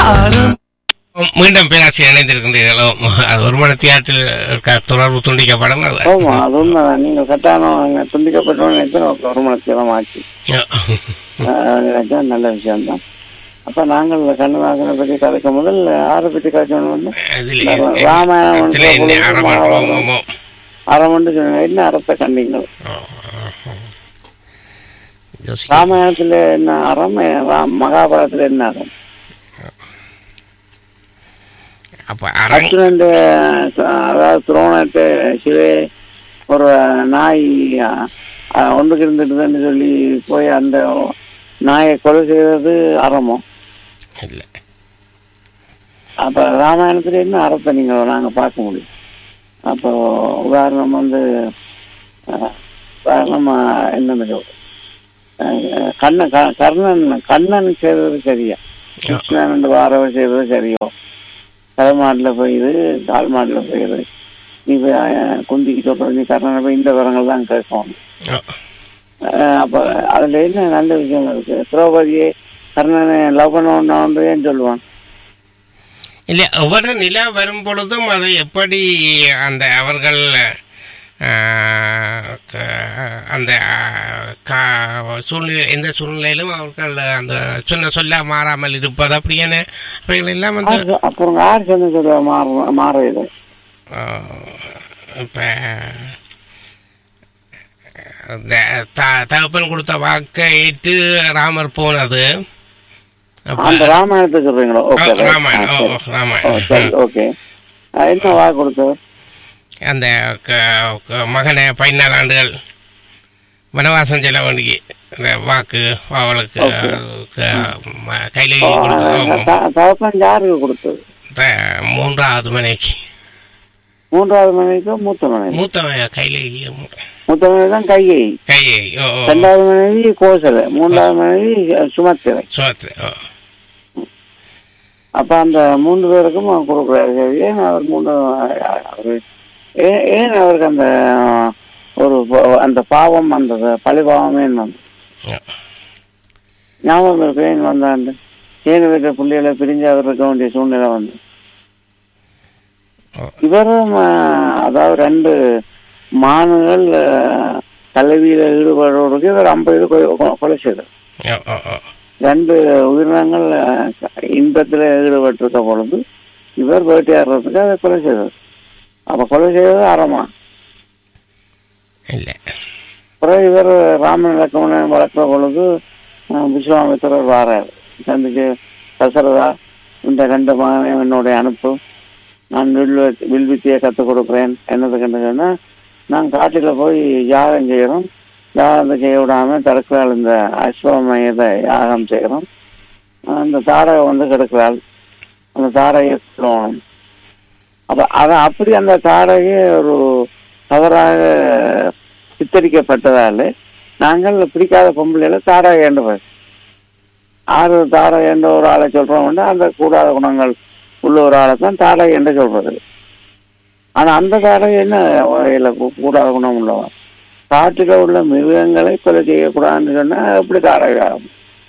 ஆரம் மீண்டும் பேராசிரியர் இணைந்திருக்கின்றீர்களோ அது ஒரு மணி தியாகத்தில் இருக்க தொடர்பு துண்டிக்கப்படும் அது ஆமா அது உண்மைதான் நீங்க கட்டாயம் துண்டிக்கப்பட்டோன்னு ஒரு மனத்திலம் ஆச்சு ஆஹ் நினைச்சா நல்ல விஷயம்தான் அப்ப நாங்கள் கண்ணதாசனை பற்றி கதைக்க முதல் யாரை பற்றி கதைச்சோன்னு வந்து அதில் ராமாயணம் இதில் என்ன ஆரம்பமோ அறமண்டு சொன்னாங்க என்ன அறத்தை கண்டீங்க யோசிக்க ராமாயணத்துல என்ன அறம் ரா- மகாபாரதத்துல என்ன அறம் அப்ப அரங் அர்ஜுனன் அதாவது துரோணத்தை சிவே ஒரு நாய் அஹ், ஒன்றுக்கு இருந்துட்டுதுன்னு சொல்லி போய் அந்த நாயை கொலை செய்தது அறமோ இல்லை அப்ப ராமாயணத்துல என்ன அறத்தை நீங்க நாங்க பார்க்க முடியும் அப்போ உதாரணம் வந்து அஹ், உதாரணம் அஹ், என்னன்னு சொல்றது அஹ், கண்ண க- கர்ணன் கண்ணன் செய்தது சரியா கிருஷ்ணன் வாரவர் செய்தது சரியோ தலைமாட்டில் போயிது கால் மாட்டில் போயிது நீ போய் அஹ், குந்திக்கு சொல்ற நீ கர்ணனை போய் இந்த விவரங்கள் தான் கேட்கணும் அஹ், அப்ப அதுல என்ன நல்ல விஷயம் இருக்கு திரௌபதியை கர்ணனை லவ் பண்ண ஏன் சொல்லுவான் இல்லை ஒவ்வொரு நிலா வரும் பொழுதும் அதை எப்படி அந்த அவர்கள் ஆஹ், க- அந்த ஆஹ், கா- சூழ்நிலை எந்த சூழ்நிலையிலும் அவர்கள் அந்த சொன்ன சொல்ல மாறாமல் இருப்பது அப்படியான அவைகள் எல்லாம் வந்து ஆறு- அப்புறம் யார் சொன்ன சொல்ல மாற மாற இது இப்போ இந்த த- தகப்பன் கொடுத்த வாக்கை ஏற்று ராமர் போனது அப்ப அந்த ராமாயணத்தை சொல்றீங்களோ okay oh, Ramayanam oh oh, Ramayanam okay என்ன வாக்கு கொடுத்தவர் அந்த க- க- மகனை பதினாலு ஆண்டுகள் வனவாசம் செல்ல வேண்டிய இந்த வாக்கு அவளுக்கு கையில் கொடுத்தது தகப்பன் யாருக்கு கொடுத்தது மூன்றாவது மனைக்கு மூன்றாவது மனைவிக்கோ மூத்த மனைவி மூத்த கையில் மூத்த மனைவி தான் கையை கையை ஓ ஓ ரெண்டாவது மனைவி கோசலை மூன்றாவது மனைவி சுமத்திரை சோத்திர ஓ அப்ப அந்த மூன்று பேருக்கும் அவர் கொடுக்குறாரு சரி ஏன் அவர் மூணு அவரு ஏன் ஏன் அவருக்கு அந்த ஒரு ப- அந்த பாவம் அந்த பழி பாவம் ஏன் வந்து ஓ. ஞாபகம் இருக்கு ஏன் வந்தாண்டு ஏன் வீட்டு பிள்ளைகளை பிரிஞ்சு அவர் இருக்க வேண்டிய சூழ்நிலை வந்து ஓ. இவரும் ஆஹ், அதாவது ரெண்டு மானுகள் ஆஹ், கல்வியில ஈடுபடுறவருக்கு இவர் ஐம்பது கொ- கொ- கொலை செய்தார் ஓ ஓ ஓ ரெண்டு உயிரினங்கள் அஹ், இன்பத்தில் ஈடுபட்டிருக்க பொழுது இவர் வேட்டையாடுறதுக்கு அதை கொலை செய்தார் அப்ப கொலை செய்தது அறமா இல்லை பிறகு இவர் ராமன் லக்ஷ்மணன் வளர்க்கிற பொழுது அஹ், விஸ்வாமித்திரர் வாரார் சந்திச்சு தசரதா இந்த ரெண்டு மகனை என்னுடைய அனுப்பு நான் வில் வி- வில் வித்தியை கற்றுக் கொடுக்குறேன் என்னதுக்குன்னு சொன்னா நான் காட்டில் போய் யாகம் செய்கிறோம் யாகம் செய்ய விடாம தடுக்கிறாள் இந்த அஸ்வமயத்தை யாகம் செய்கிறோம் அந்த தாடகை வந்து கெடுக்கிறாள் அந்த தாடகையை கொல்லணும் அப்ப அதை அப்படி அந்த தாடகை ஒரு தவறாக சித்தரிக்கப்பட்டதால நாங்கள் பிடிக்காத பொம்பளையில தாடகை என்று பேர் ஆறு தாடகை என்ற ஒரு ஆளை சொல்றோம்னா அந்த கூடாத குணங்கள் உள்ள ஒரு ஆளை தான் தாடகை என்று சொல்றது ஆனா அந்த தாடகை என்ன வகையில கூ- கூடாத குணம் உள்ளவன் காட்டில உள்ள மிருகங்களை கொலை செய்யக்கூடாதுன்னு சொன்னா எப்படி தாடகை ஆகும்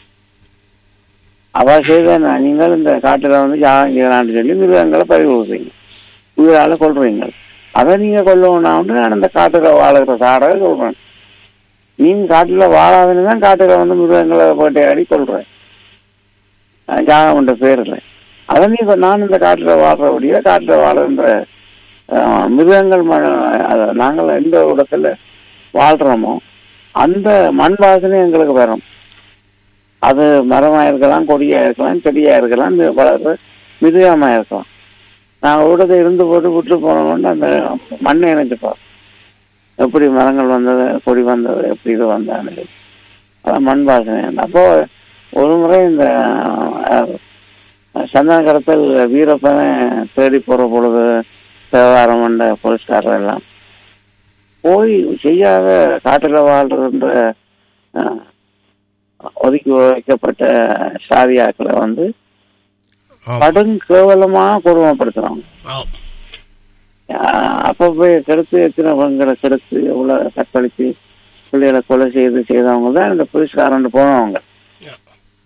அவ செய்த நீங்கள் இந்த காட்டுல வந்து யாகம் செய்யலாம்னு சொல்லி மிருகங்களை பறி கொடுப்பீங்க உயிரால கொள்றீங்க அதை நீங்க கொல்லணும்னா நான் அந்த காட்டுல வாழுகிற தாடகை சொல்றேன் நீங்க காட்டுல வாழாதுன்னு தான் காட்டுல வந்து மிருகங்களை வேட்டையாடி கொள்றேன் அஹ் யாகம் என்ற பேர்ல அதை நீ இப்ப நான் இந்த காட்டுல வாழ்றபடியா காட்டுல வாழ்கின்ற அஹ், மிருகங்கள் ம- அத நாங்கள் எந்த இடத்துல வாழ்றோமோ அந்த மண் வாசனை எங்களுக்கு வரும் அது மரமா இருக்கலாம் கொடியா இருக்கலாம் செடியா இருக்கலாம் மி- வளர்ற மிருகமா இருக்கலாம் நான் ஊடகத்தை இருந்து போட்டு விட்டு போனோம்னா அந்த மண்ணை இணைச்சுப்போம் எப்படி மரங்கள் வந்தது கொடி வந்தது எப்படி இது வந்தான்னு அதான் மண் வாசனை அப்போ ஒரு முறை இந்த அஹ், சந்தன கடத்தல் வீரப்பனை தேடி போற பொழுது விவகாரம் பண்ண போலீஸ்காரர் எல்லாம் போய் செய்யாத காட்டுல வாழ்றன்ற அஹ், ஒதுக்கி வைக்கப்பட்ட சாதியாக்களை வந்து ஓ கடும் கேவலமா கொடுமைப்படுத்துறாங்க ஓ ஆஹ் அப்ப போய் கெடுத்து எத்தனை பெண்களை கெடுத்து எவ்வளவு கற்பழித்து பிள்ளைகளை கொலை செய்து செய்தவங்க தான் இந்த போலீஸ்காரன் போனவங்க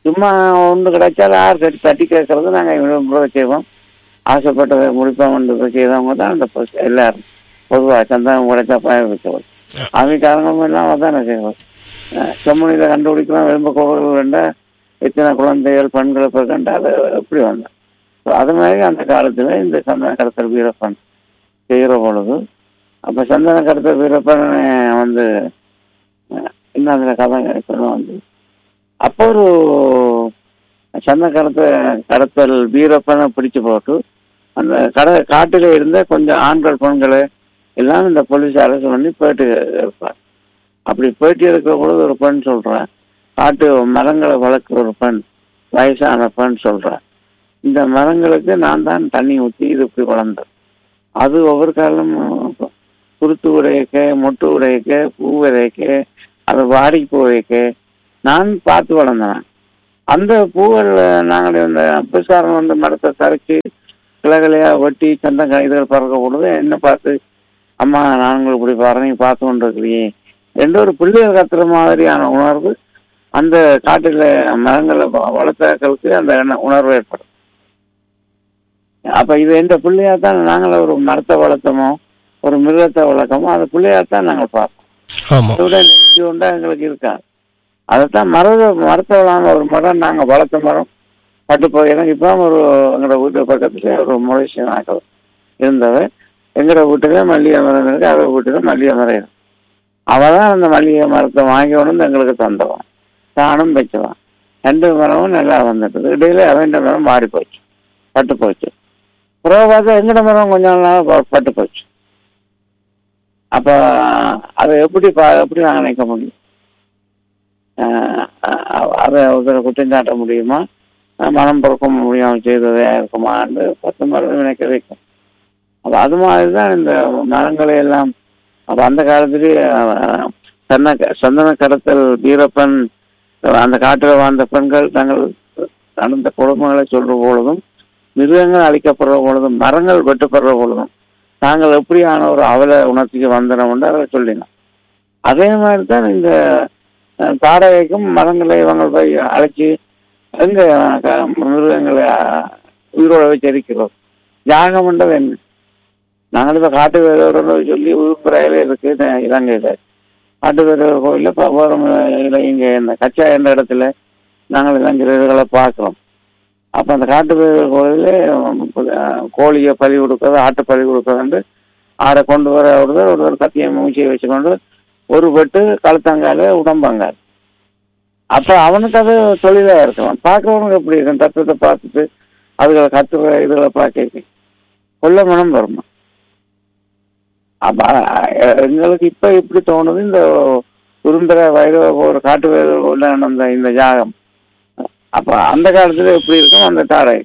சும்மா ஒன்று கிடைச்சாலும் யார் கட்டி தட்டி கேட்கறது நாங்கள் விரும்புறதை செய்வோம் ஆசைப்பட்டதை முடிப்போம்ன்றதை செய்தவங்க தான் அந்த பஸ் எல்லாரும் பொதுவாக சந்தனம் கிடைச்சா பயம் வைக்கிறது ஆமிக்காரங்களும் எல்லாம் அதானே செய்வோம் செம்மொழியில் கண்டுபிடிக்கலாம் விரும்ப கோவில் கண்டா எத்தனை குழந்தைகள் பெண்களை போய் கண்டா அது எப்படி வந்தேன் So, அது மாதிரி அந்த காலத்தில் இந்த சந்தன கடத்தல் வீரப்பன் செய்கிற பொழுது அப்போ சந்தன கடத்தல் வீரப்பன் வந்து அஹ், இன்னும் அதில் கதை சொல்ல வந்து அப்போ ஒரு சந்தன கடத்த கடத்தல் வீரப்பனை பிடிச்சு போட்டு அந்த கட காட்டில் இருந்த கொஞ்சம் ஆண்கள் பெண்களை எல்லாம் இந்த போலீஸ் அரசு பண்ணி பேட்டி இருப்பார் அப்படி பேட்டி எடுக்கிற பொழுது ஒரு பெண் சொல்றேன் காட்டு மரங்களை வளர்க்குற ஒரு பெண் வயசான பெண் சொல்றேன் இந்த மரங்களுக்கு நான் தான் தண்ணி ஊற்றி இது இப்படி வளர்ந்தது அது ஒவ்வொரு காலம் குருத்து உடையக்க மொட்டு உடையக்க பூ விதைக்க அது வாடி பூ வைக்க நான் பார்த்து வளர்ந்தேன் அந்த பூவில் நாங்கள் இந்த புஷ்காரம் வந்து மரத்தை தரைச்சி கிளைகளையா வெட்டி சந்தங்க இதுகள் பறக்க பொழுது என்ன பார்த்து அம்மா நாங்கள் இப்படி பாரு நீ பார்த்து கொண்டு இருக்கிறியே எந்த ஒரு பிள்ளைகள் கத்துற மாதிரியான உணர்வு அந்த காட்டில் மரங்களை வ- வளர்த்தாக்களுக்கு அந்த எண்ண- உணர்வு ஏற்படும் அப்ப இது எந்த பிள்ளையா தான் நாங்கள் ஒரு மரத்தை வளர்த்தோமோ ஒரு மிருகத்தை வளர்க்கமோ அந்த பிள்ளையா தான் நாங்கள் பார்ப்போம் ஆமா அதோட நெஞ்சு உண்டா எங்களுக்கு இருக்காது அதைத்தான் மரத மரத்தை வளர்ந்த ஒரு மரம் நாங்கள் வளர்த்த மரம் பட்டு போயிடும் இப்போ ஒரு எங்களோட வீட்டு பக்கத்துல ஒரு முளைச்சி நாக்கள் இருந்தவ எங்களோட வீட்டுல மல்லிகை மரம் இருக்கு அவ வீட்டுல மல்லிகை மரம் இருக்கு அவ தான் அந்த மல்லிகை மரத்தை வாங்கி கொண்டு வந்து எங்களுக்கு தந்தவன் தானும் வச்சவன் ரெண்டு மரமும் நல்லா வந்துட்டது இடையில அவன் மரம் மாறி போச்சு பட்டு போச்சு பிறகு பார்த்தா எங்கட மரம் கொஞ்ச நாள் ப- பட்டு போச்சு அப்ப அதை எப்படி பா- எப்படி நாங்கள் நினைக்க முடியும் ஆஹ் அஹ் அதை ஒருத்தரை குற்றம் சாட்ட முடியுமா அஹ் மனம் பொறுக்க முடியாமல் செய்ததே இருக்குமான்னு பத்து மரம் நினைக்க வைக்கும் அப்ப அது மாதிரி தான் இந்த மரங்களை எல்லாம் அப்ப அந்த காலத்திலேயே அஹ், சன்ன சந்தன கடத்தல் வீரப்பன் அந்த காட்டில் வாழ்ந்த பெண்கள் தங்கள் நடந்த குடும்பங்களை சொல்ற பொழுதும் மிருகங்கள் அழிக்கப்படுற பொழுதும் மரங்கள் வெட்டப்படுற பொழுதும் நாங்கள் எப்படியான ஒரு அவல உணர்ச்சிக்கு வந்தனோம்னு அதை சொல்லினோம் அதே மாதிரி தான் இந்த அஹ், தாடகைக்கும் மரங்களை இவங்க போய் அழைச்சி எங்க அஹ், மிருகங்களை அஹ், உயிரோட வச்சு எரிக்கிறோம் யாகம்ன்றது என்ன நாங்கள் இப்போ காட்டு வேறோட சொல்லி உயிர்ப்புறையில இருக்கு இந்த இலங்கையில காட்டு வேற கோயிலில் பவரம் இங்கே இந்த கச்சா என்ற இடத்துல நாங்கள் இளைஞர்களை பார்க்குறோம் அப்போ அந்த காட்டு வேற கோயிலில் கோழியை பலி கொடுக்கறது ஆட்டை பலி கொடுக்கறது ஆடை கொண்டு வர ஒருத்தர் ஒருத்தர் கத்தியை மூச்சியை வச்சுக்கொண்டு ஒரு வெட்டு கழுத்தங்கால உடம்பங்கால் அப்ப அவனுக்கு அது தொழிலா இருக்கலாம் பார்க்கறவனுக்கு எப்படி இருக்கும் தத்துவத்தை பார்த்துட்டு அதுகளை கத்துற இதுகளை பார்க்க கொல்ல மனம் வருமா அப்ப அஹ், எங்களுக்கு இப்ப எப்படி தோணுது இந்த குறும்பெற வயது ஒரு காட்டு வயது நடந்த இந்த யாகம் அப்ப அந்த காலத்துல எப்படி இருக்கும் அந்த தாடை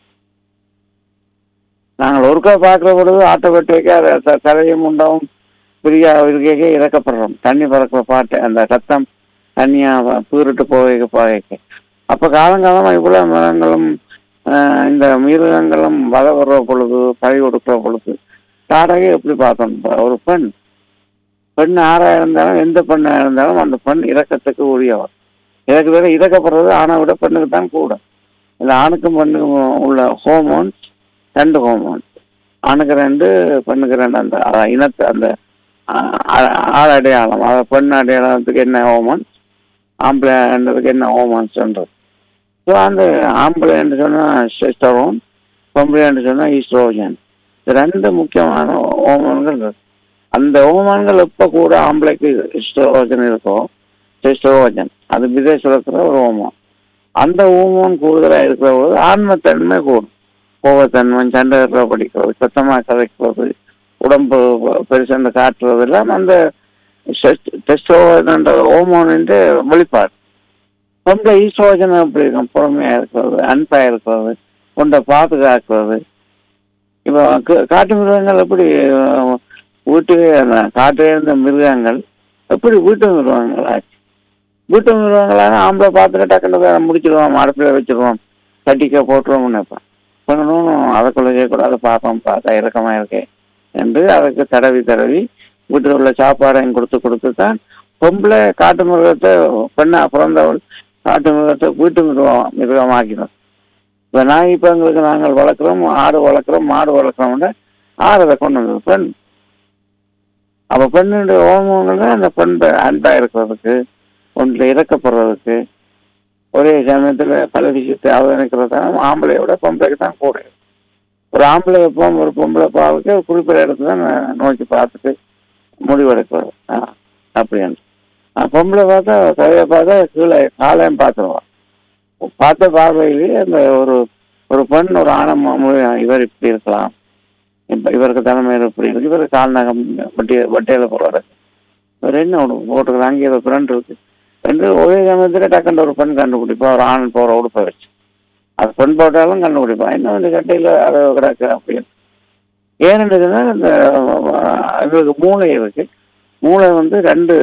நாங்கள் ஒருக்கா பார்க்கிற பொழுது ஆட்டோ வெட்டுக்க அதை த- தலையும் உண்டாவும் பிரியா இருக்கைக்கே இறக்கப்படுறோம் தண்ணி பறக்கிற பாட்டு அந்த சத்தம் தண்ணியா வ- பீறிட்டு போக போக அப்ப காலங்காலமா இவ்வளவு மரங்களும் ஆஹ், இந்த மிருகங்களும் வத வர்ற பொழுது பழி கொடுக்கிற பொழுது தாடகை எப்படி பார்த்தோம் இப்ப ஒரு பெண் பெண் ஆறா இருந்தாலும் எந்த பெண்ணா இருந்தாலும் அந்த பெண் இறக்கத்துக்கு உரியவர் எனக்கு வேற இறக்கப்படுறது ஆணை விட பெண்ணுக்கு தான் கூட இந்த ஆணுக்கும் பெண்ணுக்கும் உள்ள ஹோமோன்ஸ் ரெண்டு ஹோமோன்ஸ் ஆணுக்கு ரெண்டு பெண்ணுக்கு ரெண்டு அந்த அஹ், இனத்து அந்த அஹ், ஆ- ஆள் அடையாளம் அதாவது பெண் அடையாளத்துக்கு என்ன ஹோமோன்ஸ் ஆம்பளைன்றதுக்கு என்ன ஹோமோன்ஸ்ன்றது ஸோ அந்த ஆம்பளை என்று சொன்னால் செஸ்டரோன் பொம்பளை என்று சொன்னால் ஈஸ்ட்ரோஜன் இது ரெண்டு முக்கியமான ஹோமோன்கள் இருக்கு அந்த ஹோமோன்கள் எப்போ கூட ஆம்பளைக்கு ஈஸ்ட்ரோஜன் இருக்கோ டெஸ்டோஜன் அது விதேசத்தில் ஒரு ஹோமோன் அந்த ஹோமோன் கூடுதலாக இருக்கிற போது ஆன்மத்தன்மை கூடும் கோபத்தன்மை சண்டை படிக்கிறது சத்தமாக கதைக்கிறது உடம்பு பெருசண்டு காட்டுறது எல்லாம் அந்த டெஸ்டோஜன் ஹோமோனின் வெளிப்பாடு ரொம்ப ஈஸ்ட்ரோஜன் எப்படி இருக்கும் பொறுமையாக இருக்கிறது அன்பாக இருக்கிறது கொண்ட பாதுகாக்கிறது இப்போ க- காட்டு மிருகங்கள் எப்படி அஹ், வீட்டிலே அந்த காட்டிலே இருந்த மிருகங்கள் எப்படி வீட்டு மிருகங்கள் ஆச்சு வீட்டு மிருகங்களான ஆம்பளை பார்த்துட்டு டக்குன்னு வேற முடிச்சிடுவோம் அடுப்பில் வச்சிருவோம் கட்டிக்க போட்டுருவோம்னு நினைப்பேன் பண்ணணும் அதுக்குள்ள செய்யக்கூடாது பார்ப்போம் பார்த்தா இறக்கமாக இருக்கே என்று அதுக்கு தடவி தடவி வீட்டில் உள்ள சாப்பாடையும் கொடுத்து கொடுத்து தான் பொம்பளை காட்டு மிருகத்தை பெண்ணா பிறந்தவள் காட்டு மிருகத்தை வீட்டு மிருகம் மிருகமாக்கிடும் இப்போ நாய் இப்போ எங்களுக்கு நாங்கள் வளர்க்குறோம் ஆடு வளர்க்குறோம் மாடு வளர்க்குறோம்னா ஆடு அதை கொண்டு வந்தது பெண் அப்போ பெண்ணுடைய ஹோமங்கள் தான் அந்த பெண் அன்பா இருக்கிறதுக்கு ஒன்றில் இறக்கப்படுறதுக்கு ஒரே சமயத்தில் பல விஷயத்தை அவதானிக்கிறதான ஆம்பளையோட பொம்பளைக்கு தான் கூட ஒரு ஆம்பளை வைப்போம் ஒரு பொம்பளை பாவுக்கு ஒரு குறிப்பிட்ட இடத்துல தான் ந- நோக்கி பார்த்துட்டு முடிவெடுக்கிறது ஆ, அப்படின்னு ஆ, பொம்பளை பார்த்தா கையை பார்த்தா கீழே காலையும் பார்த்துருவான் பார்த்த பார்வையிலேயே அந்த ஒரு ஒரு பெண் ஒரு ஆணம் இவர் இப்படி இருக்கலாம் இப்ப இவருக்கு தலைமையில் இப்படி இருக்கு இவருக்கு கால்நகம் வட்டி வட்டியில போறாரு இவர் என்ன ஒன்று போட்டுக்கிறாங்க அங்கே ஏதோ ஃப்ரெண்ட் இருக்கு ரெண்டு ஒரே சமயத்துல டக்குன்னு ஒரு பெண் கண்டுபிடிப்பா ஒரு ஆண் போற உடுப்பை வச்சு அது பெண் போட்டாலும் கண்டுபிடிப்பான் என்ன இந்த கட்டையில அதை கிடக்கு அப்படின்னு ஏன்னு இந்த அஹ், இவருக்கு மூளை இருக்கு மூளை வந்து ரெண்டு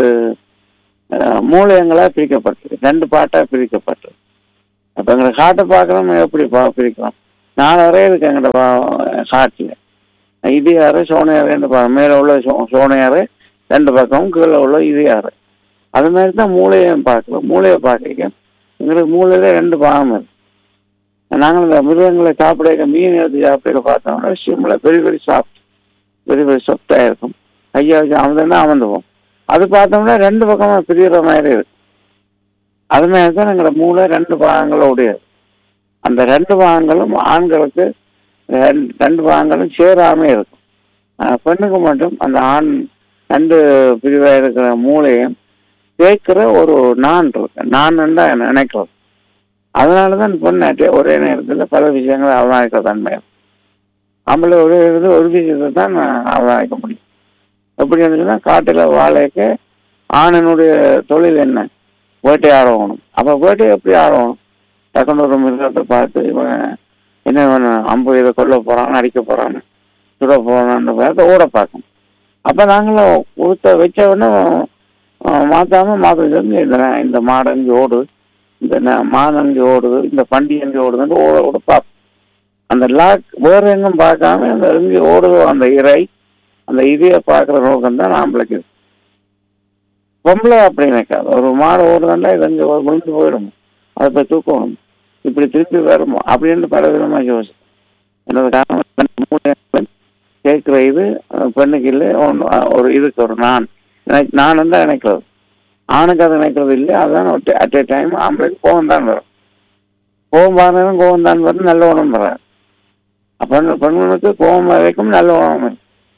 அஹ், மூளையங்களா பிரிக்கப்பட்டது ரெண்டு பாட்டா பிரிக்கப்பட்டது அப்ப எங்களை காட்டை பார்க்கறோம் எப்படி பா- பிரிக்கிறோம் நாலு அறை இருக்கு எங்கள்ட காட்டில் இது யாரு சோனையாருன்னு பாருங்க மேலே உள்ள சோ- சோனையாரு ரெண்டு பக்கமும் கீழே உள்ள இது யாரு அது மாதிரி தான் மூளையும் பார்க்கலாம் மூளையை பார்க்க எங்களுக்கு மூளையில ரெண்டு பாகம் இருக்கு நாங்கள் இந்த மிருகங்களை சாப்பிட மீன் எடுத்து சாப்பிட பார்த்தோம்னா சிம்ல பெரிய பெரிய சாப்பிட்டு பெரிய பெரிய சொத்தாக இருக்கும் ஐயா வச்சு அமர்ந்தா அமர்ந்துவோம் அது பார்த்தோம்னா ரெண்டு பக்கமா பிரிகிற மாதிரி இருக்கு அது மாதிரி தான் எங்களோட மூளை ரெண்டு பாகங்களோடையது அந்த ரெண்டு பாகங்களும் ஆண்களுக்கு ரெண்டு- ரெண்டு பாகங்களும் சேராம இருக்கும் ஆனா பெண்ணுக்கு மட்டும் அந்த ஆண் ரெண்டு பிரிவா இருக்கிற மூளையும் சேர்க்கிற ஒரு நான் இருக்கு நான் தான் நினைக்கிறது அதனாலதான் பெண் நாட்டிய ஒரே நேரத்தில் பல விஷயங்களை அவதானிக்கிற தன்மை இருக்கு. ஆம்பளை ஒரே இடத்துல ஒரு விஷயத்தை தான் அவதானிக்க முடியும் எப்படி இருந்துச்சுன்னா காட்டுல வாழைக்கு ஆணனுடைய தொழில் என்ன வேட்டையாடணும் அப்ப வேட்டை எப்படி ஆடணும் டக்குனு ஒரு மிருகத்தை பார்த்து இவன் என்ன இவன் அம்பு இதை கொல்ல போறான் அடிக்க போறான்னு சுட போறான்னு பார்த்து ஓட பார்க்கணும் அப்ப நாங்களும் கொடுத்த வச்ச உடனே அஹ், மாத்தாம மாத்த சொல்லி இந்த நா- இந்த மாடு அங்கே ஓடுது இந்த ந- மான் அங்கே ஓடுது இந்த பண்டி அங்கே ஓடுதுன்னு ஓட ஓட பார்ப்போம் அந்த லாக் வேற எங்கும் பார்க்காம அந்த எங்கே ஓடுதோ அந்த இறை அந்த இதைய பார்க்குற நோக்கம் தான் ஆம்பளைக்கு இருக்கு. பொம்பளை அப்படி நினைக்காது ஒரு மாடு ஓடுதுன்னா இது அங்கே விழுந்து போயிடும் அதை போய் தூக்கணும் இப்படி திருப்பி வருமோ அப்படின்னு பல விதமாக யோசி என்னது காரணம் மூளை கேட்குற இது அஹ், பெண்ணுக்கு இல்லை ஒண்ணு- அஹ், ஒரு இதுக்கு ஒரு நான் எனக்கு நான் தான் நினைக்கிறது ஆணுக்கு அதை நினைக்கிறது இல்லை அதான் அட் ஏ டைம் ஆம்பளைக்கு கோவம் தான் வரும் கோவம் பாருங்க கோவம் தான் வரும் நல்ல உணவு வராது அப்ப பெண்களுக்கு கோவம் வரைக்கும் நல்ல உணவு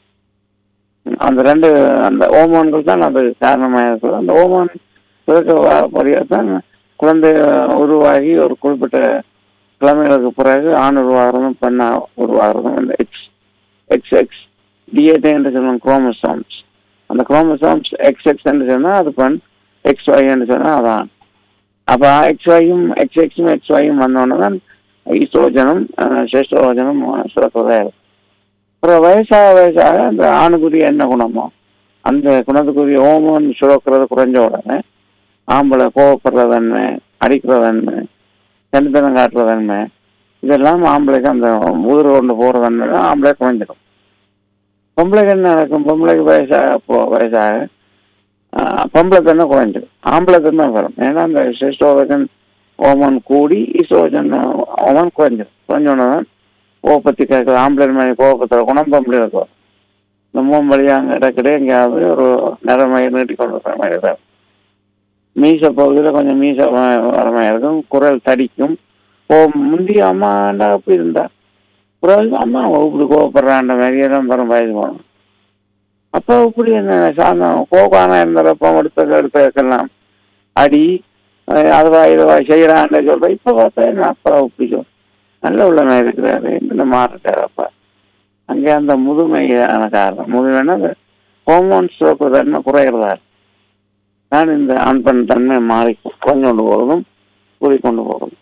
அந்த ரெண்டு அந்த ஓமான்கள் தான் அது காரணமாக இருக்குது அந்த ஓமான் பிறக்க தான் குழந்தை உருவாகி ஒரு குறிப்பிட்ட கிழமைகளுக்கு பிறகு ஆண் உருவாகிறதும் பெண் உருவாகிறதும் இந்த எக்ஸ் எக்ஸ் எக்ஸ் டிஏடி என்று சொல்லுவோம் குரோமோசோம்ஸ் அந்த குரோமோசோம்ஸ் எக்ஸ் எக்ஸ் என்று சொன்னால் அது பெண் எக்ஸ் ஒய் என்று சொன்னால் அதான் அப்போ எக்ஸ் ஒய்யும் எக்ஸ் எக்ஸும் எக்ஸ் ஒய்யும் வந்தோடனே தான் ஈஸ்ட்ரோஜனும் சேஸ்ட்ரோஜனும் சுரக்கிறதா இருக்கும் அப்புறம் வயசாக வயசாக அந்த ஆணுக்குரிய என்ன குணமோ அந்த குணத்துக்குரிய ஹோமோன் சுரக்கிறது குறைஞ்ச உடனே ஆம்பளை கோவப்படுற தன்மை அடிக்கிற தன்மை தனித்தனம் காட்டுற தன்மை இதெல்லாம் ஆம்பளைக்கு அந்த முதிர் கொண்டு போகிற தன்மை தான் ஆம்பளை குறைஞ்சிடும் பொம்பளைக்கு என்ன நடக்கும் பொம்பளைக்கு வயசாக போ வயசாக ஆஹ், பொம்பளை தன்மை குறைஞ்சிடும் ஆம்பளை தன்மை வரும் ஏன்னா அந்த சிஸ்டோஜன் ஹோமோன் கூடி ஈஸ்ட்ரோஜன் ஹோமோன் குறைஞ்சிடும் குறைஞ்சோடனே தான் கோபத்தி கேட்குற ஆம்பளை மாதிரி கோபத்தில் குணம் பொம்பளை இருக்கும் இந்த மூணு வழியாக இடக்கிட்டே எங்கேயாவது ஒரு நிறமையை நீட்டி கொண்டு வர மாதிரி தான் மீச பகுதியில் கொஞ்சம் மீச வ- வர மாதிரி இருக்கும் குரல் தடிக்கும் ஓ முந்தி அம்மாண்டா அப்படி இருந்தா குரல் அம்மா அவ இப்படி கோவப்படுறான்ற மாதிரியே தான் வரும் வயது போகணும் அப்போ இப்படி என்ன சாந்தம் கோபானா இருந்தப்போ எடுத்த எடுத்த வைக்கலாம் அடி அஹ் அதுவா இதுவா செய்யறான்னு சொல்றேன் இப்போ பார்த்தா என்ன அப்பா இப்படி சொல் நல்ல உள்ளமே இருக்கிறாரு என்ன மாறிட்டார் அப்பா அங்கே அந்த முதுமையான காரணம் முதுமைன்னா அந்த ஹோமோன்ஸ் தன்மை குறைகிறதா நான் இந்த ஆண் பெண் தன்மை மாறி கொஞ்சம் கொண்டு போகிறதும் கூடி கொண்டு போகிறதும்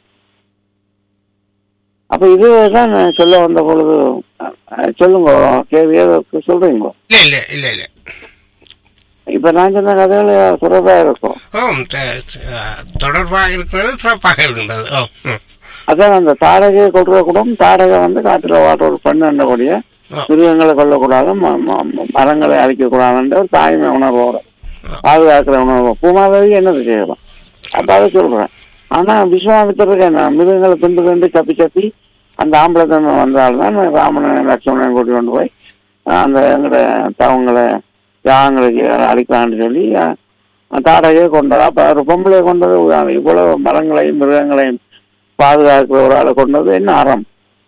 அப்ப இதுதான் நான் சொல்ல வந்த பொழுது அஹ், சொல்லுங்க கேள்வி ஏதோ சொல்றீங்களோ இல்ல இல்ல இல்ல இல்ல இப்ப நான் சொன்ன கதைகள் சிறப்பா இருக்கும் ஓ த- அஹ், தொடர்பாக இருக்கிறது சிறப்பாக இருக்கின்றது ஓ ம். அதான் அந்த தாடகையை கொள்ற கூட தாடகை வந்து காட்டுல வாட்ட ஒரு பெண் எண்ணக்கூடிய ஓ. மிருகங்களை கொல்லக்கூடாது ம- ம- ம- மரங்களை அழிக்கக்கூடாதுன்ற ஒரு தாய்மை உணர்வோட பாதுகாக்கிற உணர்வு பூமாதேவி என்னது செய்யலாம் அப்ப அதை சொல்றேன் ஆனா விஸ்வாமித்திரருக்கு என்ன மிருகங்களை திண்டு திண்டு சப்பி சப்பி அந்த ஆம்பளை தன்மை வந்தால்தான் ராமனை லட்சுமணன் கூட்டி கொண்டு போய் அஹ், அந்த எங்களோட தவங்களை யாகங்களுக்கு அழிக்கலாம்னு சொல்லி அஹ், தாடையே கொண்டது அப்ப ஒரு பொம்பளை கொண்டது இவ்வளவு மரங்களையும் மிருகங்களையும் பாதுகாக்கிற ஒரு ஆளை கொண்டது என்ன அறம்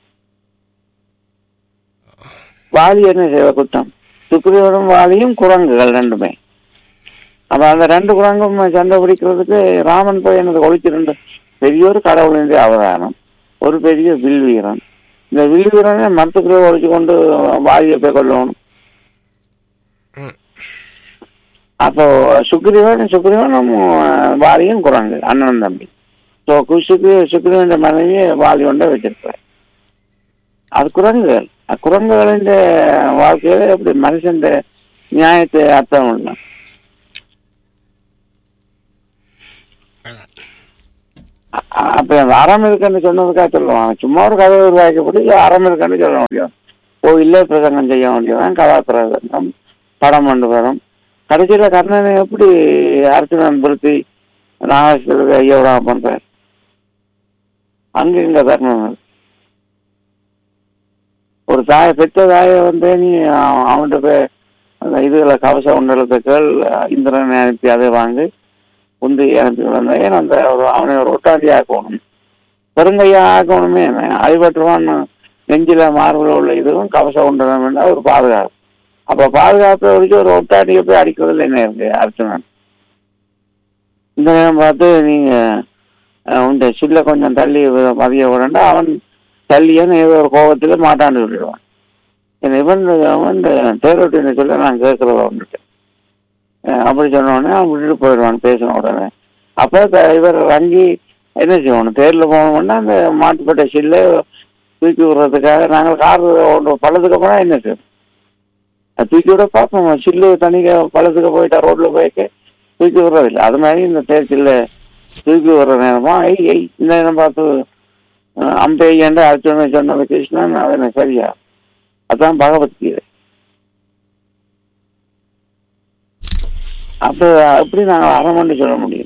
வாலி என்ன செய்வ குற்றம் சுக்ரீவனும் வாலியும் குரங்குகள் ரெண்டுமே அப்ப அந்த ரெண்டு குரங்கும் சண்டை பிடிக்கிறதுக்கு ராமன் போய் எனது ஒழிச்சிருந்த பெரிய ஒரு கடவுளின் அவதாரம் ஒரு பெரிய வில் வீரன் இந்த வில் வீரனை மரத்துக்குள்ளே ஒழிச்சு கொண்டு வாலியை போய் கொள்ளணும் ம். அப்போ சுக்ரீவன் சுக்ரீவனும் வாலியும் குரங்கு அண்ணன் தம்பி ஸோ குஷுக்கு சுக்ரீவன் மனைவி வாலி கொண்டே வச்சிருப்பார் அது குரங்குகள் அ குரங்குகளின் வாழ்க்கையில எப்படி மனுஷன் நியாயத்தை அர்த்தம் இல்லை அ- அப்ப அந்த அறம் இருக்குன்னு சொன்னதுக்காக சொல்லுவாங்க சும்மா ஒரு கதை உருவாக்கப்படி அறம் இருக்குன்னு சொல்ல முடியும் கோயிலே பிரசங்கம் செய்ய வேண்டியதான் கதாபிரசங்கம் படம் கொண்டு வரும் கடைசியில கர்ணனை எப்படி அர்ச்சனன் பொருத்தி நாகேஸ்வரருக்கு ஐயோடா பண்றார் அங்க இங்க தர்மம் இருக்கு. ஒரு தாய பெற்ற தாயை வந்து நீ அவ- அவன்கிட்ட போய் அந்த இதுல கவச உண்டலத்தை கேள் இந்திரனை அனுப்பி அதை வாங்கி உந்து அனுப்பி வந்தா ஏன்னா அந்த ஒரு அவனை ஒரு ஒட்டாண்டி ஆக்கணும் பெருங்கையா ஆக்கணுமே அடிபட்டுருவான் நெஞ்சில மார்பில் உள்ள இதுவும் கவச உண்டலம் ஒரு பாதுகாப்பு அப்ப பாதுகாப்பை ஒழிச்சு ஒரு ஒட்டாண்டியை போய் அடிக்கிறதுல என்ன இருக்கு அர்ச்சனன் இந்த நேரம் பார்த்து நீங்க அஹ், உண்ட சில்ல கொஞ்சம் தள்ளி வி- மதிய விடண்டா அவன் தள்ளியன்னு ஏதோ ஒரு கோபத்துல மாட்டான்னு சொல்லிடுவான் என்ன இவன் அவன் தேரோட்டின்னு சொல்ல நான் கேட்கறத வந்துட்டு அப்படி சொன்ன உடனே அவன் விட்டுட்டு போயிடுவான் பேசின உடனே அப்ப த- இவர் வங்கி என்ன செய்யணும் தேர்ல போகணும்னா அந்த மாட்டுப்பட்ட சில்லை தூக்கி விடுறதுக்காக நாங்கள் கார் ஒன்று பள்ளத்துக்கு போனால் என்ன செய்யும் அது தூக்கி விட பார்ப்போம் சில்லு தண்ணிக்கு பள்ளத்துக்கு போயிட்டா ரோட்ல போயிட்டு தூக்கி விடுறதில்லை அது மாதிரி இந்த தேர் சில்லை தூக்கி விடுற நேரமா ஐய் ஐய் இந்த நேரம் பார்த்து அஹ், அம்பை ஏண்டா அர்ச்சனை சொன்னது கிருஷ்ணன் அது எனக்கு சரியா அதான் பகவத்கீதை அப்ப எப்படி நாங்கள் அறமண்டு சொல்ல முடியும்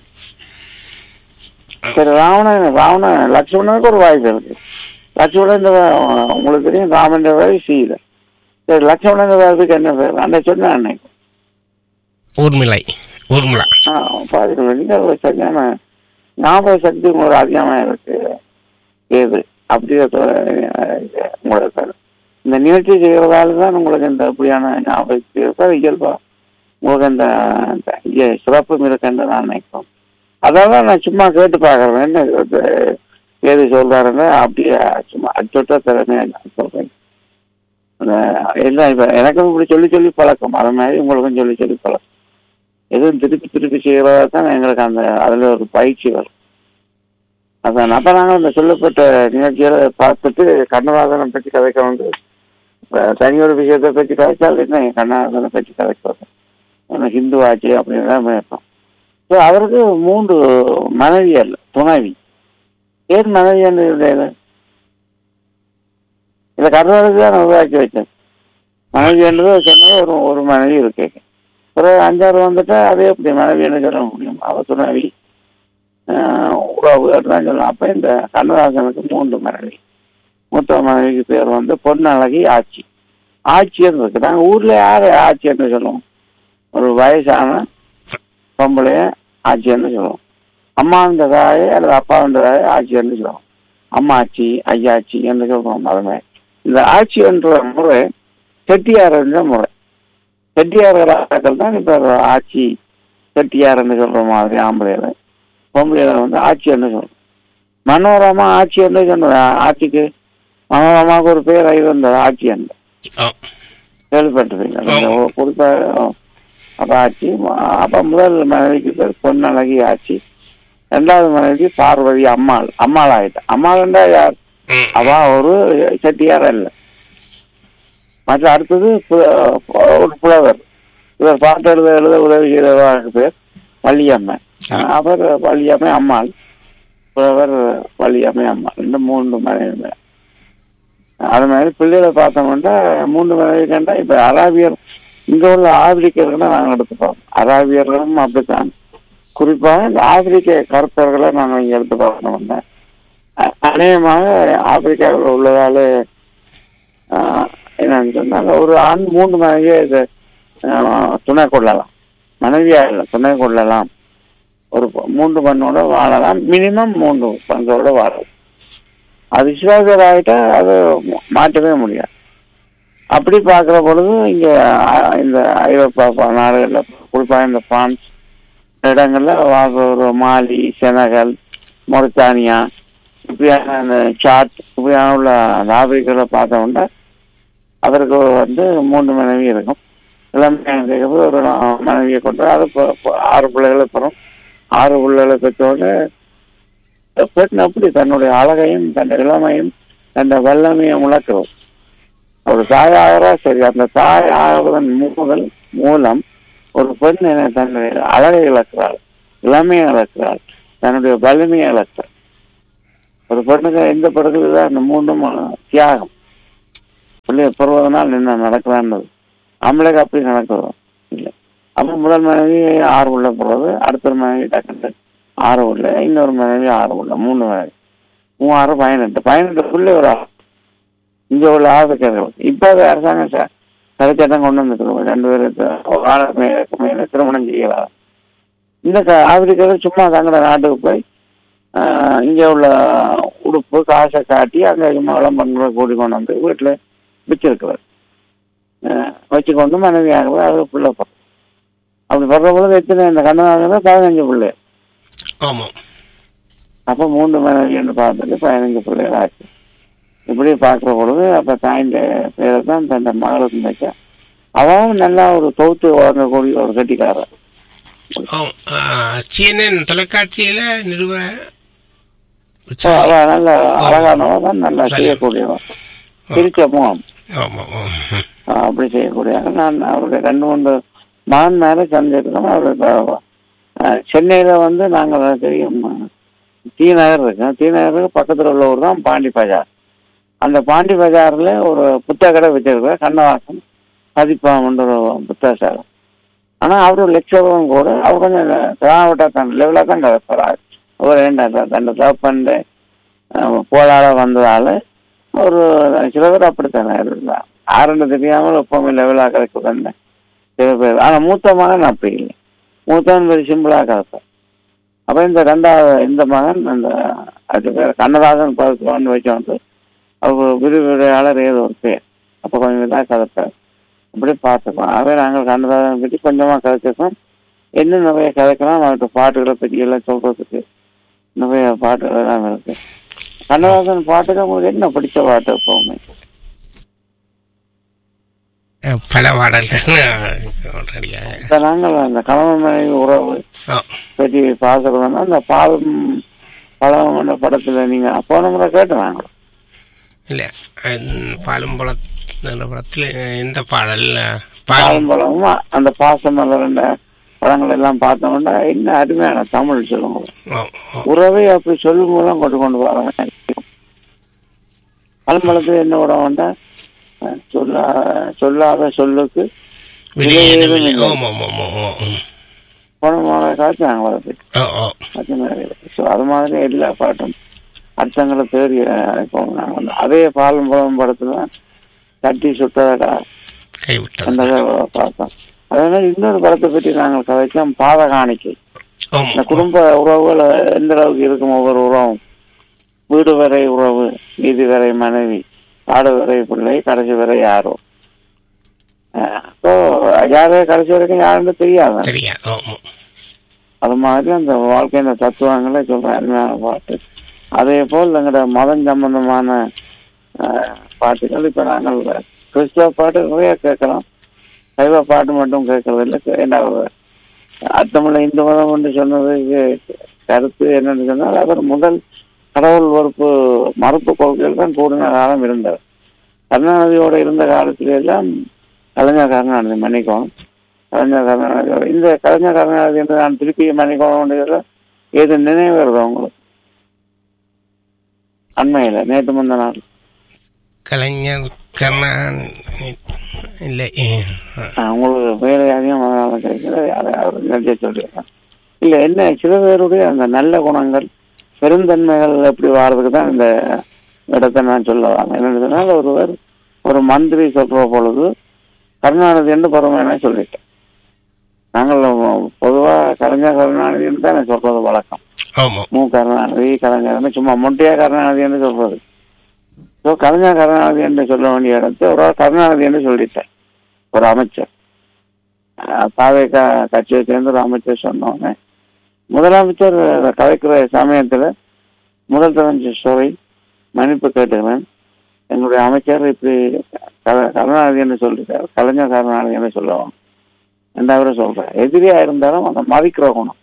சரி ராவணன் ராவணன் லட்சுமணனுக்கு ஒரு வாய்ப்பு இருக்கு லட்சுமணன் இந்த வ- உங்களுக்கு தெரியும் ராமன் வேலை சீல சரி லட்சுமணன் இந்த வேலைக்கு என்ன பேர் அன்னை சொன்னேன் அன்னைக்கு ஊர்மிளை ஊர்மிளா ஆ பாருங்க நீங்க ஒரு சரியான ஞாபக சக்தி உங்களுக்கு அதிகமாக இருக்கு ஏது அப்படி உங்களுக்கு இந்த நிகழ்ச்சி செய்கிறதால தான் உங்களுக்கு இந்த அப்படியான ஞாபக சக்தி இருக்கு அது இயல்பா உங்களுக்கு இந்த இந்த இங்க சிறப்பும் இருக்குன்னு நான் நினைக்கிறேன் அதான் நான் சும்மா கேட்டு பார்க்குறேன் என்ன இது, ஏது சொல்றாருன்னு அப்படியே சும்மா அச்சொட்ட திறமையா நான் சொல்றேன் அந்த- எல்லாம் இப்ப எனக்கும் இப்படி சொல்லி சொல்லி பழக்கம் அது மாதிரி உங்களுக்கும் சொல்லி சொல்லி பழக்கம் எதுவும் திருப்பி திருப்பி செய்கிறதா தான் எங்களுக்கு அந்த அதில் ஒரு பயிற்சி வரும் அதான் அப்போ நாங்கள் அந்த சொல்லப்பட்ட நிகழ்ச்சிகளை பார்த்துட்டு கண்ணதாசனை பற்றி கதைக்க வந்து இப்ப தனி ஒரு விஷயத்தை பற்றி கதைச்சால் என்ன கண்ணதாசனை பற்றி கதைக்க வரும் ஏன்னா ஹிந்து ஆட்சி அப்படின்னு தான் இருப்போம் ஸோ அவருக்கு மூன்று மனைவி அல்ல துணைவி ஏன் மனைவி என்று இல்லை இதை கர்நாடகத்துக்கு தான் உருவாக்கி வச்சேன் மனைவி என்றது சொன்னது ஒரு ஒரு மனைவி இருக்கு ஒரு அஞ்சாறு வந்துட்டா அதே எப்படி மனைவின்னு சொல்ல முடியும் அவ துணைவி ஆஹ் உறவு தான் சொல்லலாம் அப்ப இந்த கண்ணதாசனுக்கு மூன்று மனைவி மூத்த மனைவிக்கு பேர் வந்து பொன்னழகி ஆட்சி ஆட்சியர் இருக்கு நாங்க ஊர்ல யாரு ஆட்சியர்னு சொல்லுவோம் ஒரு வயசான பொம்பளைய ஆட்சியர்னு சொல்லுவோம் அம்மாவின் தாயை அல்லது அப்பாவின் தாயை ஆட்சியர்னு சொல்லுவோம் அம்மாச்சி ஐயாச்சி என்று சொல்றோம் அது மாதிரி இந்த ஆட்சி என்ற முறை செட்டியார் என்ற முறை செட்டியார்கள் தான் இப்ப ஆட்சி செட்டியார்னு சொல்ற மாதிரி ஆம்பளையில பொம்பளையில வந்து ஆட்சியர்னு சொல்றோம் மனோரமா ஆட்சியர்னு சொன்ன ஆட்சிக்கு மனோரமாவுக்கு ஒரு பேர் இருந்தது ஆட்சியர் ஓ கேள்விப்பட்டிருக்கீங்க அந்த ஒரு குறிப்பா அப்ப ஆட்சி அப்ப முதல் மனைவிக்கு பேர் பொன்னழகி ஆட்சி ரெண்டாவது மனைவிக்கு பார்வதி அம்மாள் அம்மாள் ஆயிட்டா அம்மாள்ன்றா யார் ம் அவ ஒரு செட்டியார் அல்ல மற்ற அடுத்தது பு- ஒரு புலவர் இவர் பாட்டு எழுத எழுத உதவி செய்தவருக்கு பேர் வள்ளியம்மை அவர் வள்ளியம்மை அம்மாள் புலவர் வள்ளியம்மை அம்மாள் இந்த மூன்று மனைவி அது மாதிரி பிள்ளைகளை பார்த்தோம்னா மூன்று மனைவி கண்டா இப்ப அராபியர் இங்க உள்ள ஆப்பிரிக்கர்கள்னா நாங்கள் எடுத்துப்போம் அராபியர்களும் அப்படித்தான் குறிப்பாக இந்த ஆப்பிரிக்க கருத்தர்களை நாங்கள் இங்க எடுத்து பார்க்கணும்னா அ- அநேகமாக ஆப்பிரிக்காவில் உள்ளதால ஆஹ், என்னன்னு சொன்னாங்க ஒரு ஆண் மூன்று மனைவியை இது ஆஹ், துணை கொள்ளலாம் மனைவியா இல்லை துணை கொள்ளலாம் ஒரு பொ- மூன்று பெண்ணோட வாழலாம் மினிமம் மூன்று பெண்களோட வாழலாம் அது விசுவாசராகிட்டா அது மா- மாற்றவே முடியாது அப்படி பார்க்குற பொழுது இங்க ஆஹ், இந்த ஐரோப்பா ப- நாடுகள்ல குறிப்பாக இந்த பிரான்ஸ் இடங்கள்ல வாழ்ற ஒரு மாலி செனகல் மொரித்தானியா இப்படியான அந்த சாட் இப்படியான உள்ள அந்த ஆப்பிரிக்கால பார்த்தோம்னா அதற்கு வந்து மூன்று மனைவி இருக்கும் இளமையான ஒரு மனைவியை கொண்டு அது ப- ப- ஆறு பிள்ளைகளை பெறும் ஆறு பிள்ளைகளை பெற்றோடு பெண் அப்படி தன்னுடைய அழகையும் தன் இளமையும் தன் வல்லமையை முழக்கிறது ஒரு தாயாகிறா சரி அந்த தாய் ஆகுவதன் முதல் மூலம் ஒரு பெண் என தன்னுடைய அழகை இழக்கிறாள் இளமையை இழக்கிறாள் தன்னுடைய வலிமையை இழக்கிறாள் ஒரு பெண்ணுக்கு எந்த பிறகு தான் அந்த மூன்றும் தியாகம் பிள்ளைய பெறுவதனால் என்ன நடக்கலான்றது ஆம்பளைக்கு அப்படி நடக்குது இல்லை அப்போ முதல் மனைவி ஆறு உள்ள போகிறது அடுத்த மனைவி டக்குன்னு ஆறு உள்ள இன்னொரு மனைவி ஆறு உள்ள மூணு மனைவி மூவாறு பதினெட்டு பதினெட்டு பிள்ளை ஒரு ஆள் இங்க உள்ள ஆபத்துகள் இப்ப அது அரசாங்கம் ச- சட்டச்சட்டம் கொண்டு வந்துருக்கு ரெண்டு பேருக்கு ஒரு ஆளுக்கு மேலுக்கு மேல திருமணம் செய்யலாம் இந்த க- ஆப்பிரிக்காவில் சும்மா தங்களோட நாட்டுக்கு போய் ஆஹ், இங்க உள்ள உடுப்பு காசை காட்டி அங்க சும்மா விளம்பரங்களை கூடி கொண்டு வந்து வீட்டுல வச்சிருக்கிறார் வச்சு கொண்டு மனைவியாக அது பிள்ளை பிறக்கும். அப்படி பிறந்த பொழுது எத்தனை இந்த கண்ணதாக பதினஞ்சு பிள்ளை ஆமாம் அப்போ மூன்று மனைவின்னு பார்த்துட்டு பதினஞ்சு பிள்ளைகள் ஆச்சு இப்படி பார்க்குற பொழுது அப்போ தாயின் பேரை தான் தன் மகளுக்கு வச்சா அவன் நல்லா ஒரு தொகுத்து வழங்கக்கூடிய ஒரு கட்டிக்காரன் சிஎன்என் தொலைக்காட்சியில நிறுவ So, அவன் நல்ல அழகானவன் தான் நல்லா செய்யக்கூடியவன் சிரிச்ச முகம் ஆமாம் ஆமாம் ஆஹ் அப்படி செய்யக்கூடியவன் நான் அவருடைய ரெண்டு மூன்று மகன் மேலே சந்திருக்கோம் அவருக்கு ஆஹ், சென்னையில வந்து நாங்கள் தெரியும் டி நகர் இருக்கோம் டி நகருக்கு பக்கத்தில் உள்ள ஊர் தான் பாண்டி பஜார் அந்த பாண்டி பஜார்ல ஒரு புத்தக கடை வச்சிருக்கிற கண்ணவாசன் பதிப்பாமன்ற ஒரு புத்தகசாலை ஆனா அவரு லெக்சரும் கூட அவர் கொஞ்சம் திராவிட்ட தான் லெவலாக தான் கதைப்பார் அவர் என்ன தன் தப்பன் போராட வந்ததால ஒரு சில பேர் அப்படித்தானே இருந்தார் ஆரண்டு தெரியாமல் எப்பவுமே லெவலாக கிடைக்குதுன்னு சில பேர் ஆனா மூத்த மகன் அப்படி இல்லை மூத்தவன் வெரி சிம்பிளா கதைப்பார் அப்ப இந்த ரெண்டாவது இந்த மகன் அந்த அது பேர் கண்ணதாசன் பதத்துவான்னு வச்சு வந்து அவர் விரிவுரையாளர் ஏதோ ஒரு பேர் அப்ப கொஞ்சம் இதாக கதைப்பார் அப்படி பார்த்துக்கலாம் ஆகவே நாங்கள் கண்ணதாசன் பற்றி கொஞ்சமா கதைச்சிருக்கோம் இன்னும் நிறைய கதைக்கலாம் அவர்கிட்ட பாட்டுகளை பற்றி எல்லாம் சொல்றதுக்கு நிறைய பாட்டுகள் எல்லாம் இருக்கு கண்ணதாசன் பாட்டுக்கு உங்களுக்கு என்ன பிடிச்ச பாட்டு எப்பவுமே பல பாடல்கள் ஆல்ரெடியாக இப்ப நாங்கள் அந்த கணவன் மனைவி உறவு ஆ பற்றி பார்க்கறதுன்னா அந்த பாலும் பழம் என்ற படத்துல நீங்க போன முறை கேட்டு நாங்கள் இல்லை பாலும் பழ அந்த படத்தில் இந்த பாடல் பாலும் பாலும் பழமும் அந்த பாசம் என்ற படங்கள் எல்லாம் பார்த்தோம்னா என்ன அருமையான தமிழ் சொல்லுங்க ஓ, ஓ, உறவை அப்படி சொல்லும் மூலம் கொண்டு கொண்டு வராங்க பழம்பழத்துல என்ன விட வேண்டாம் அஹ் சொல்லா சொல்லாத சொல்லுக்கு விலை விலை என்ன விலை இல்லை. ஓம் ஓம் ஓம் ஓ, ஓ, போன முறை காட்சி நாங்கள் வரது ஓ ஓ அது மாதிரி ஸோ அது மாதிரி எல்லா பாட்டும் அர்த்தங்களை தேடி இப்போ நாங்கள் வந்து அதே பாலும் பழம் படத்துல தட்டி சுட்டதடா கைவிட்டது அந்த இதை பார்த்தோம் அதே மாதிரி இன்னொரு படத்தை பற்றி நாங்கள் கதைச்சோம் பாத காணிக்கை ஓம் இந்த குடும்ப உறவுகள் எந்த அளவுக்கு இருக்கும் ஒவ்வொரு உறவும் வீடு வரை உறவு வீதி வரை மனைவி காடு வரை பிள்ளை கடைசி வரை யாரோ ஸோ யாரே கடைசி வரைக்கும் யாருன்னு தெரியாது தெரியாது ஓம் அது மாதிரி அந்த வாழ்க்கையின் தத்துவங்களை சொல்ற அருமையான பாட்டு அதே போல் எங்களோட மதம் சம்பந்தமான அஹ், பாட்டுகள் இப்ப நாங்கள் கிறிஸ்துவ பாட்டு நிறைய கேட்கிறோம் சைவ பாட்டு மட்டும் கேட்கறது இல்லை ஏன்னா அர்த்தமுள்ள இந்து மதம் என்று சொன்னதுக்கு கருத்து என்னன்னு சொன்னால் அவர் முதல் கடவுள் பொறுப்பு மறுப்பு கொள்கைகள் தான் கூடின காலம் இருந்தார் கருணாநிதியோட இருந்த காலத்தில எல்லாம் கலைஞர் கருணாநிதி மன்னிக்கணும் கலைஞர் கருணாநிதி இந்த கலைஞர் கருணாநிதி என்று நான் திருப்பி மன்னிக்கணும் ஏது நினைவு வருது உங்களுக்கு அண்மையில நேற்று முந்த நாள் கலைஞர் கர்ணன் இல்லை ஆஹ் உங்களுக்கு வேலை அதிகம் அதனால கிடைக்கல அதை அவர் நெஞ்ச சொல்லியிருக்கேன் இல்ல என்ன சில பேருடைய அந்த நல்ல குணங்கள் பெருந்தன்மைகள் எப்படி வாரதுக்கு தான் இந்த இடத்தை நான் சொல்ல வரேன் என்னன்னு சொன்னால் ஒருவர் ஒரு மந்திரி சொல்ற பொழுது கருணாநிதி என்று பரவாயில்ல சொல்லிட்டேன் நாங்கள் பொதுவா கலைஞர் கருணாநிதின்னு தான் நான் சொல்றது வழக்கம் ஆமாம் மு கருணாநிதி கலைஞர்னு சும்மா மொட்டையா கருணாநிதி என்று சொல்றது ஸோ கலைஞர் கருணாநிதி என்று சொல்ல வேண்டிய இடத்தை ஒரு ஆள் கருணாநிதி என்று சொல்லிட்டேன் ஒரு அமைச்சர் அஹ் பாவை க கட்சியை சேர்ந்த ஒரு அமைச்சர் சொன்னோன்னே முதலமைச்சர் அதை கலைக்கிற சமயத்துல முதல் தெரிஞ்ச சொல்லி மன்னிப்பு கேட்டுக்கிறேன் எங்களுடைய அமைச்சர் இப்படி க- கருணாநிதி என்று சொல்லிட்டார் கலைஞர் கருணாநிதி என்று சொல்லுவோம் ரெண்டாவது சொல்றேன் எதிரியா இருந்தாலும் அந்த மதிக்கிற குணம்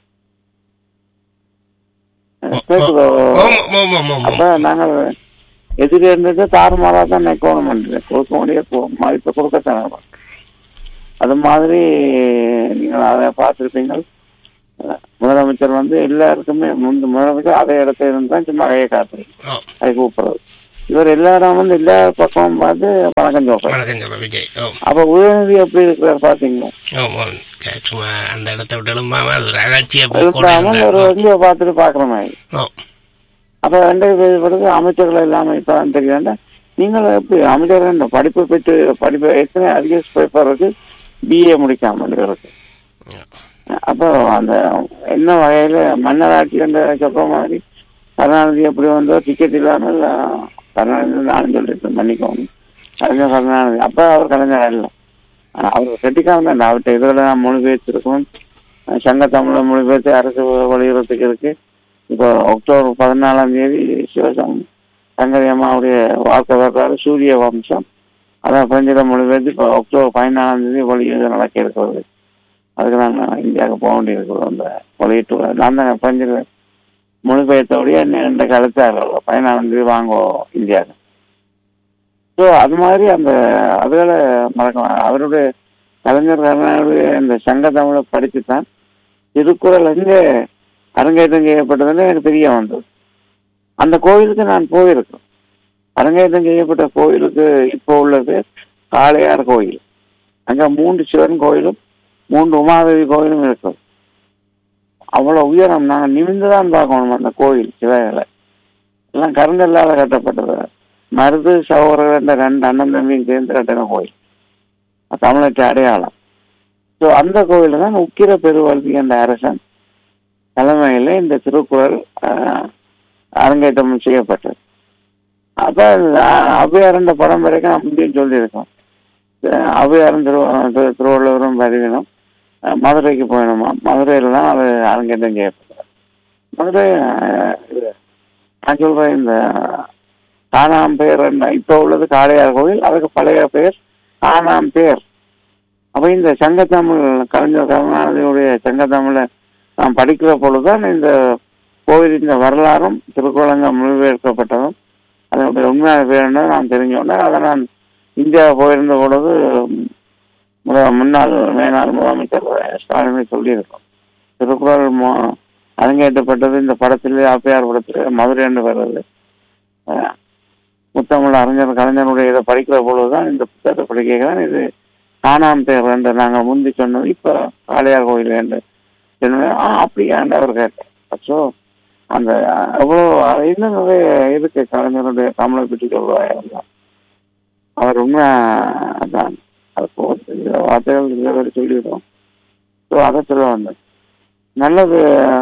கேக்குதோ? ஆமாம் ஆமாம் ஆமாம் அப்ப நாங்கள் எதிரி இருந்தது தாறுமாறா தான் நிற்கணும் கொடுக்க முடிய மதிப்பை கொடுக்கத்தானே வேணும். அது மாதிரி நீங்கள் அதை பார்த்துருப்பீங்க முதலமைச்சர் வந்து எல்லாருக்குமே முந்த முதலமைச்சர் அதே இடத்துல இருந்து தான் சும்மா கையை காத்துரு ஆ கை கூப்பிடுறது இவர் எல்லாரும் வந்து எல்லா பக்கமும் பார்த்து வணக்கம் சொல்றாரு வணக்கம் சொல்ல விஜய் ஓ அப்ப உதயநிதி எப்படி இருக்கிறார் பாத்தீங்களா ஆமாம் க- சும்மா அந்த இடத்த விட்டு எழும்பாம அது ஒரு அலட்சிய போய் கூட எழுப்பாமல் ஒரு இருந்தார். வீடியோ பார்த்துட்டு பாக்குற மாதிரி ஓ அப்ப ரெண்டாயிரத்தி பிறகு அமைச்சர்கள் இல்லாம இப்பதான் தெரியும் நீங்கள் எப்படி அமைச்சர் இந்த படிப்பு பெற்று படிப்பு எத்தனை அதிக பேப்பர் இருக்கு பிஏ முடிக்காம இருக்கு அப்போ அந்த என்ன வகையில மன்னர் ஆட்சி என்ற சொல்ற மாதிரி கருணாநிதி எப்படி வந்தோ டிக்கெட் இல்லாமல் அஹ், கருணாநிதி நானும் சொல்லிட்டு மன்னிக்கோங்க கலைஞர் கருணாநிதி அப்ப அவர் கலைஞர் இல்லை ஆனா அவர் கட்டிக்காம தான் அவர்கிட்ட இதுல நான் மொழிபெயர்த்திருக்கோம் அஹ், சங்க தமிழை மொழிபெயர்த்து அரசு வலியுறுத்துக்கு இருக்கு இப்போ அக்டோபர் பதினாலாம் தேதி சிவசம் சங்கரி அம்மாவுடைய வாழ்க்கை வரலாறு சூரிய வம்சம் அதான் பிரெஞ்சில மொழிபெயர்த்து இப்போ அக்டோபர் பதினாலாம் தேதி வெளியீடு நடக்க இருக்கிறது அதுக்கு நாங்கள் இந்தியாவுக்கு போக வேண்டியிருக்கிறோம் அந்த வெளியிட்டு நான் தான் பிரெஞ்சில் மொழிபெயர்த்தோடைய இந்த கழுத்தார் பதினாலாம் தேதி வாங்குவோம் இந்தியாவுக்கு ஸோ அது மாதிரி அந்த அதுகளை மறக்க அவருடைய கலைஞர் கருணாநிதி இந்த சங்க தமிழை படித்து தான் திருக்குறள் எங்கே அரங்கேற்றம் செய்யப்பட்டதுன்னு எனக்கு தெரிய வந்தது அந்த கோயிலுக்கு நான் போயிருக்கேன் அரங்கேற்றம் செய்யப்பட்ட கோயிலுக்கு இப்போ உள்ளது காளையார் கோயில் அங்க மூன்று சிவன் கோயிலும் மூன்று உமாதேவி கோயிலும் இருக்கும் அவ்வளவு உயரம் நாங்கள் நிமிந்துதான் பார்க்கணும் அந்த கோயில் சிவகளை எல்லாம் கருங்கல்லால கட்டப்பட்டது மருது சகோதரர்கள் என்ற ரெண்டு அண்ணன் தம்பியும் சேர்ந்து கட்டின கோயில் அது தமிழற்ற அடையாளம் ஸோ அந்த கோயில் தான் உக்கிர பெருவல்வி என்ற அரசன் தலைமையில இந்த திருக்குறள் ஆஹ், அரங்கேற்றம் செய்யப்பட்டது அப்ப ஆஹ், ஔவையார் படம் வரைக்கும் நான் முந்தையும் சொல்லியிருக்கோம் அஹ், ஔவையாரும் திரு திரு- திருவள்ளுவரும் பதிவினும் அஹ், மதுரைக்கு போயணுமா மதுரையில தான் அது அரங்கேற்றம் செய்யப்பட்டது மதுரை ஆஹ், இது, நான் சொல்றேன் இந்த காணாம் பேர் என்ன இப்போ உள்ளது காளையார் கோயில் அதுக்கு பழைய பெயர் காணாம் பேர் அப்ப இந்த சங்கத்தமிழ் கலைஞர் கருணாநிதியுடைய சங்கத்தமிழை நான் படிக்கிற பொழுதுதான் இந்த கோவிலின் வரலாறும் திருக்குறளங்க மொழிபெயர்க்கப்பட்டதும் அதனுடைய உண்மையான பேர் என்ன நான் தெரிஞ்சோன்னே அதை நான் இந்தியா போயிருந்த பொழுது முத- முன்னாள் மேனாள் முதலமைச்சர் ஸ்டாலினை சொல்லியிருக்கோம் திருக்குறள் மொ- அரங்கேற்றப்பட்டது இந்த படத்திலே ஆப்பையார் படத்திலே மதுரை என்று வருது அஹ், முத்தமிழ் அறிஞர் கலைஞருடைய இதை படிக்கிற பொழுதுதான் இந்த புத்தகத்தை படிக்கிறேன் இது காணாம் பேர் என்று நாங்கள் முந்தி சொன்னது இப்போ காளையார் கோயில் என்று சொன்னேன் ஆ அப்படியாண்டு அவர் கேட்டார் ஸோ அந்த எவ்வளோ இன்னும் நிறைய இருக்கு கலைஞருடைய தமிழை பற்றி சொல்லுவாங்க அவர் உண்மை அதான் அது போகுது. சில வார்த்தைகள் சில பேர் சொல்லிடுறோம் ஸோ அதை சொல்ல வந்தேன் நல்லது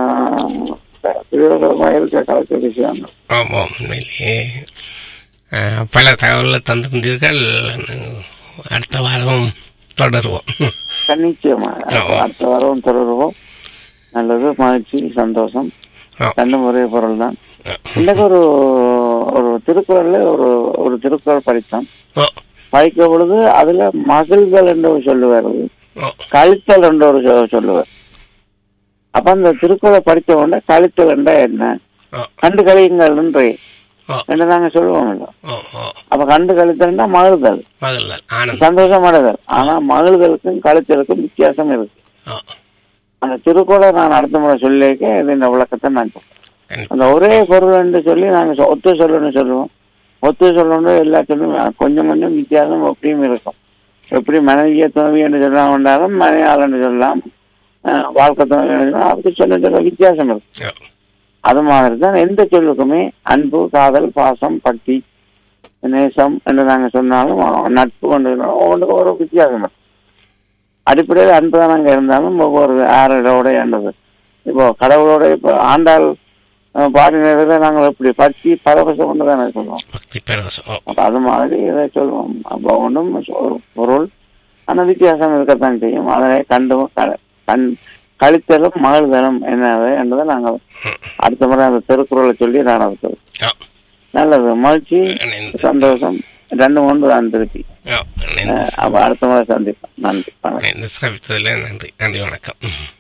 திருவிழா இருக்க கலைச்ச விஷயங்கள் ஆமாம் உண்மையிலேயே அஹ், பல தகவல்களை தந்திருந்தீர்கள் அடுத்த வாரம் தொடருவோம் நிச்சயமா ஆமா. அடுத்த வாரம் தொடருவோம் நல்லது மகிழ்ச்சி சந்தோஷம் ஆ. ரெண்டு முறை பொருள் தான் இன்னைக்கு ஒரு ஒரு திருக்குறள்ல ஒரு ஒரு திருக்குறள் படித்தோம் ஓ படிக்கிற பொழுது அதுல மகிழ்தல் என்று ஒரு சொல்லு வருது ஓ கழித்தல் என்று ஒரு சொ- சொல்லுவார் அப்ப அந்த திருக்குறளை படிச்ச உடனே கழித்தல் என்றா என்ன ஓ கண்டு கழியுங்கள் என்று ஓ என்று நாங்க சொல்லுவோம் இல்ல ஓ ஓ அப்ப கண்டு கழித்தல்னா மகிழ்தல் மகிழ்தல் ஆனந்தம் சந்தோஷமடைதல் ஆனா மகிழ்தலுக்கும் கழித்தலுக்கும் வித்தியாசம் இருக்கு ஓ அந்த திருக்குறளை நான் அடுத்த முறை சொல்லியிருக்க இது இந்த விளக்கத்தை நான் சொல்றேன் கண்டிப்பா அந்த ஒரே பொருள் என்று சொல்லி நாங்க சொ- ஒத்து சொல்லணும்னு சொல்லுவோம் ஒத்து சொல்லணும் எல்லாத்துக்கும் கொஞ்சம் கொஞ்சம் வித்தியாசம் எப்படியும் இருக்கும் எப்படி மனைவியை துணவி என்று சொல்லலாம் என்றாலும் மனையாளன்னு சொல்லலாம் அஹ், வாழ்க்கை துணை வேணும்னா அதுக்கு சொல்ல சொல்ல வித்தியாசம் இருக்கு ஓ அது மாதிரி தான் எந்த சொல்லுக்குமே அன்பு காதல் பாசம் பக்தி நேசம் என்று நாங்கள் சொன்னாலும் நட்பு கொண்டு ஒவ்வொன்றுக்கும் ஒரு வித்தியாசம் இருக்கு அடிப்படையில் அன்பு தான் அங்கே இருந்தாலும் ஒவ்வொரு ஆரோட என்றது இப்போ கடவுளோட இப்போ ஆண்டாள் அஹ், பாடினதில் நாங்கள் எப்படி பக்தி பரவசம் கொண்டு தானே சொல்லுவோம் பக்தி பரவசம் ஓ அப்ப அது மாதிரி இதை சொல்லுவோம் அப்போ ஒன்றும் ஒரு பொருள் ஆனால் வித்தியாசம் இருக்கத்தான் செய்யும் அதனை கண்டும் க- கண் கழித்தலும் மகிழ்தலும் என்னது என்பதை நாங்கள் ம். அடுத்த முறை அந்த திருக்குறளை சொல்லி நான் அதுக்கு ஓ நல்லது மகிழ்ச்சி இணைந்து சந்தோஷம் ரெண்டு மூன்று தான் திருப்பி ஓ இணைந்து அப்போ அடுத்த முறை சந்திப்போம் நன்றி வணக்கம் இணைந்து சிறப்பித்ததில் நன்றி நன்றி வணக்கம் ம்